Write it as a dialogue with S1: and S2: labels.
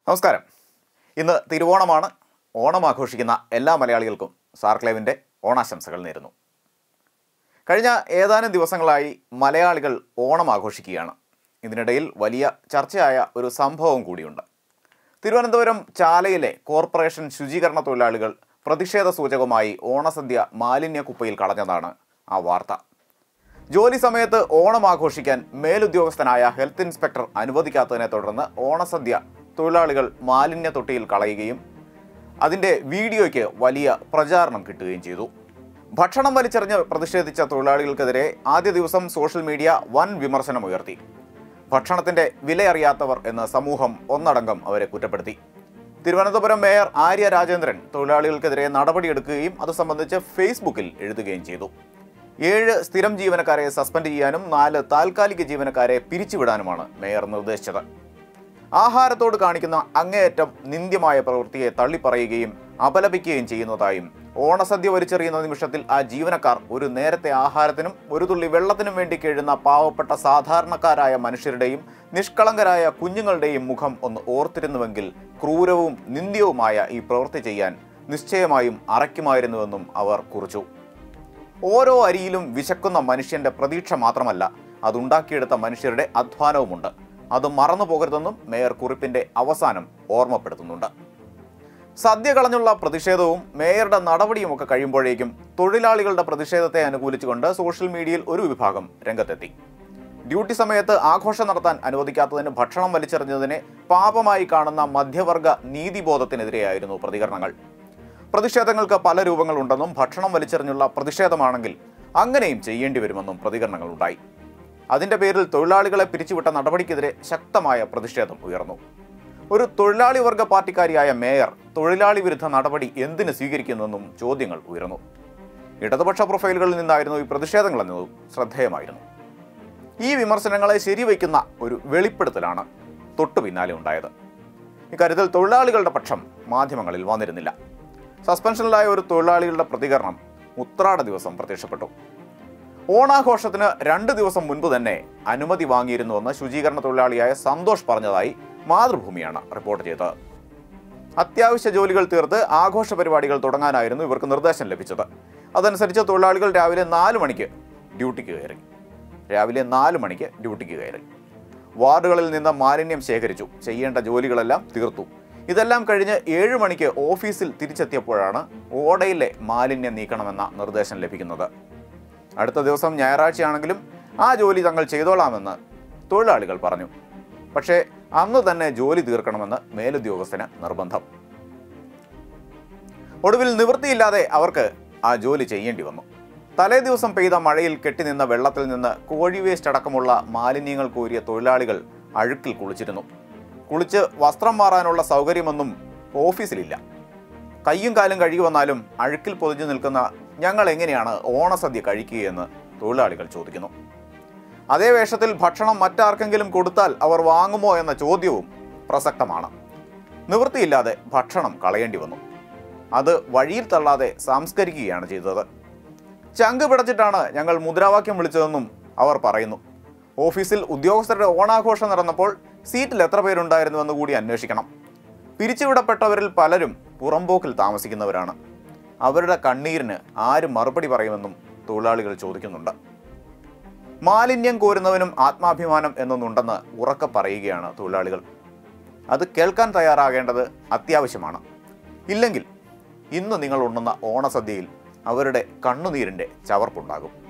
S1: നമസ്കാരം ഇന്ന് തിരുവോണമാണ് ഓണം ആഘോഷിക്കുന്ന എല്ലാ മലയാളികൾക്കും സാർക്ലേവിൻ്റെ ഓണാശംസകൾ നേരുന്നു കഴിഞ്ഞ ഏതാനും ദിവസങ്ങളായി മലയാളികൾ ഓണം ആഘോഷിക്കുകയാണ് ഇതിനിടയിൽ വലിയ ചർച്ചയായ ഒരു സംഭവം കൂടിയുണ്ട് തിരുവനന്തപുരം ചാലയിലെ കോർപ്പറേഷൻ ശുചീകരണ തൊഴിലാളികൾ പ്രതിഷേധ സൂചകമായി ഓണസദ്യ മാലിന്യ കുപ്പയിൽ കളഞ്ഞതാണ് ആ വാർത്ത ജോലി സമയത്ത് ഓണം ആഘോഷിക്കാൻ മേലുദ്യോഗസ്ഥനായ ഹെൽത്ത് ഇൻസ്പെക്ടർ അനുവദിക്കാത്തതിനെ തുടർന്ന് ഓണസദ്യ തൊഴിലാളികൾ മാലിന്യ തൊട്ടിയിൽ കളയുകയും അതിൻ്റെ വീഡിയോയ്ക്ക് വലിയ പ്രചാരണം കിട്ടുകയും ചെയ്തു ഭക്ഷണം വലിച്ചെറിഞ്ഞ് പ്രതിഷേധിച്ച തൊഴിലാളികൾക്കെതിരെ ആദ്യ ദിവസം സോഷ്യൽ മീഡിയ വൻ വിമർശനം ഉയർത്തി ഭക്ഷണത്തിന്റെ വിലയറിയാത്തവർ എന്ന് സമൂഹം ഒന്നടങ്കം അവരെ കുറ്റപ്പെടുത്തി തിരുവനന്തപുരം മേയർ ആര്യ രാജേന്ദ്രൻ തൊഴിലാളികൾക്കെതിരെ നടപടിയെടുക്കുകയും അത് സംബന്ധിച്ച് ഫേസ്ബുക്കിൽ എഴുതുകയും ചെയ്തു ഏഴ് സ്ഥിരം ജീവനക്കാരെ സസ്പെൻഡ് ചെയ്യാനും നാല് താൽക്കാലിക ജീവനക്കാരെ പിരിച്ചുവിടാനുമാണ് മേയർ നിർദ്ദേശിച്ചത് ആഹാരത്തോട് കാണിക്കുന്ന അങ്ങേയറ്റം നിന്ദ്യമായ പ്രവൃത്തിയെ തള്ളിപ്പറയുകയും അപലപിക്കുകയും ചെയ്യുന്നതായും ഓണസദ്യ വലിച്ചെറിയുന്ന നിമിഷത്തിൽ ആ ജീവനക്കാർ ഒരു നേരത്തെ ആഹാരത്തിനും ഒരു തുള്ളി വെള്ളത്തിനും വേണ്ടി കഴിയുന്ന പാവപ്പെട്ട സാധാരണക്കാരായ മനുഷ്യരുടെയും നിഷ്കളങ്കരായ കുഞ്ഞുങ്ങളുടെയും മുഖം ഒന്ന് ഓർത്തിരുന്നുവെങ്കിൽ ക്രൂരവും നിന്ദ്യവുമായ ഈ പ്രവൃത്തി ചെയ്യാൻ നിശ്ചയമായും അറയ്ക്കുമായിരുന്നുവെന്നും അവർ കുറിച്ചു ഓരോ അരിയിലും വിശക്കുന്ന മനുഷ്യന്റെ പ്രതീക്ഷ മാത്രമല്ല അതുണ്ടാക്കിയെടുത്ത മനുഷ്യരുടെ അധ്വാനവുമുണ്ട് അത് മറന്നു പോകരുതെന്നും മേയർ കുറിപ്പിന്റെ അവസാനം ഓർമ്മപ്പെടുത്തുന്നുണ്ട് സദ്യ കളഞ്ഞുള്ള പ്രതിഷേധവും മേയറുടെ നടപടിയുമൊക്കെ കഴിയുമ്പോഴേക്കും തൊഴിലാളികളുടെ പ്രതിഷേധത്തെ അനുകൂലിച്ചുകൊണ്ട് സോഷ്യൽ മീഡിയയിൽ ഒരു വിഭാഗം രംഗത്തെത്തി ഡ്യൂട്ടി സമയത്ത് ആഘോഷം നടത്താൻ അനുവദിക്കാത്തതിന് ഭക്ഷണം വലിച്ചെറിഞ്ഞതിനെ പാപമായി കാണുന്ന മധ്യവർഗ നീതിബോധത്തിനെതിരെയായിരുന്നു പ്രതികരണങ്ങൾ പ്രതിഷേധങ്ങൾക്ക് പല രൂപങ്ങളുണ്ടെന്നും ഭക്ഷണം വലിച്ചെറിഞ്ഞുള്ള പ്രതിഷേധമാണെങ്കിൽ അങ്ങനെയും ചെയ്യേണ്ടി വരുമെന്നും പ്രതികരണങ്ങൾ ഉണ്ടായി അതിന്റെ പേരിൽ തൊഴിലാളികളെ പിരിച്ചുവിട്ട നടപടിക്കെതിരെ ശക്തമായ പ്രതിഷേധം ഉയർന്നു ഒരു തൊഴിലാളി വർഗ പാർട്ടിക്കാരിയായ മേയർ തൊഴിലാളി വിരുദ്ധ നടപടി എന്തിന് സ്വീകരിക്കുന്നെന്നും ചോദ്യങ്ങൾ ഉയർന്നു ഇടതുപക്ഷ പ്രൊഫൈലുകളിൽ നിന്നായിരുന്നു ഈ പ്രതിഷേധങ്ങൾ എന്നതും ശ്രദ്ധേയമായിരുന്നു ഈ വിമർശനങ്ങളെ ശരിവയ്ക്കുന്ന ഒരു വെളിപ്പെടുത്തലാണ് തൊട്ടു പിന്നാലെ ഉണ്ടായത് ഇക്കാര്യത്തിൽ തൊഴിലാളികളുടെ പക്ഷം മാധ്യമങ്ങളിൽ വന്നിരുന്നില്ല സസ്പെൻഷനിലായ ഒരു തൊഴിലാളികളുടെ പ്രതികരണം ഉത്രാട ദിവസം പ്രത്യക്ഷപ്പെട്ടു ഓണാഘോഷത്തിന് രണ്ട് ദിവസം മുൻപ് തന്നെ അനുമതി വാങ്ങിയിരുന്നുവെന്ന് ശുചീകരണ തൊഴിലാളിയായ സന്തോഷ് പറഞ്ഞതായി മാതൃഭൂമിയാണ് റിപ്പോർട്ട് ചെയ്തത് അത്യാവശ്യ ജോലികൾ തീർത്ത് ആഘോഷ പരിപാടികൾ തുടങ്ങാനായിരുന്നു ഇവർക്ക് നിർദ്ദേശം ലഭിച്ചത് അതനുസരിച്ച് തൊഴിലാളികൾ രാവിലെ നാല് മണിക്ക് ഡ്യൂട്ടിക്ക് കയറി രാവിലെ നാല് മണിക്ക് ഡ്യൂട്ടിക്ക് കയറി വാർഡുകളിൽ നിന്ന് മാലിന്യം ശേഖരിച്ചു ചെയ്യേണ്ട ജോലികളെല്ലാം തീർത്തു ഇതെല്ലാം കഴിഞ്ഞ് ഏഴ് മണിക്ക് ഓഫീസിൽ തിരിച്ചെത്തിയപ്പോഴാണ് ഓടയിലെ മാലിന്യം നീക്കണമെന്ന നിർദ്ദേശം ലഭിക്കുന്നത് അടുത്ത ദിവസം ഞായറാഴ്ചയാണെങ്കിലും ആ ജോലി തങ്ങൾ ചെയ്തോളാമെന്ന് തൊഴിലാളികൾ പറഞ്ഞു പക്ഷേ അന്ന് തന്നെ ജോലി തീർക്കണമെന്ന് മേലുദ്യോഗസ്ഥന് നിർബന്ധം ഒടുവിൽ നിവൃത്തിയില്ലാതെ അവർക്ക് ആ ജോലി ചെയ്യേണ്ടി വന്നു തലേ ദിവസം പെയ്ത മഴയിൽ കെട്ടിനിന്ന വെള്ളത്തിൽ നിന്ന് കോഴി വേസ്റ്റ് അടക്കമുള്ള മാലിന്യങ്ങൾ കോരിയ തൊഴിലാളികൾ അഴുക്കിൽ കുളിച്ചിരുന്നു കുളിച്ച് വസ്ത്രം മാറാനുള്ള സൗകര്യമൊന്നും ഓഫീസിലില്ല കയ്യും കാലും കഴുകി വന്നാലും അഴുക്കിൽ പൊതിഞ്ഞു നിൽക്കുന്ന ഞങ്ങൾ എങ്ങനെയാണ് ഓണസദ്യ കഴിക്കുകയെന്ന് തൊഴിലാളികൾ ചോദിക്കുന്നു അതേ വേഷത്തിൽ ഭക്ഷണം മറ്റാർക്കെങ്കിലും കൊടുത്താൽ അവർ വാങ്ങുമോ എന്ന ചോദ്യവും പ്രസക്തമാണ് നിവൃത്തിയില്ലാതെ ഭക്ഷണം കളയേണ്ടി വന്നു അത് വഴിയിൽ തള്ളാതെ സംസ്കരിക്കുകയാണ് ചെയ്തത് ചങ്ക് പിടച്ചിട്ടാണ് ഞങ്ങൾ മുദ്രാവാക്യം വിളിച്ചതെന്നും അവർ പറയുന്നു ഓഫീസിൽ ഉദ്യോഗസ്ഥരുടെ ഓണാഘോഷം നടന്നപ്പോൾ സീറ്റിൽ എത്ര പേരുണ്ടായിരുന്നുവെന്ന് കൂടി അന്വേഷിക്കണം പിരിച്ചുവിടപ്പെട്ടവരിൽ പലരും പുറമ്പോക്കിൽ താമസിക്കുന്നവരാണ് അവരുടെ കണ്ണീരിന് ആര് മറുപടി പറയുമെന്നും തൊഴിലാളികൾ ചോദിക്കുന്നുണ്ട് മാലിന്യം കോരുന്നവനും ആത്മാഭിമാനം എന്നൊന്നുണ്ടെന്ന് ഉറക്കെ പറയുകയാണ് തൊഴിലാളികൾ അത് കേൾക്കാൻ തയ്യാറാകേണ്ടത് അത്യാവശ്യമാണ് ഇല്ലെങ്കിൽ ഇന്ന് നിങ്ങൾ ഉണ്ണുന്ന ഓണസദ്യയിൽ അവരുടെ കണ്ണുനീരിൻ്റെ ചവർപ്പുണ്ടാകും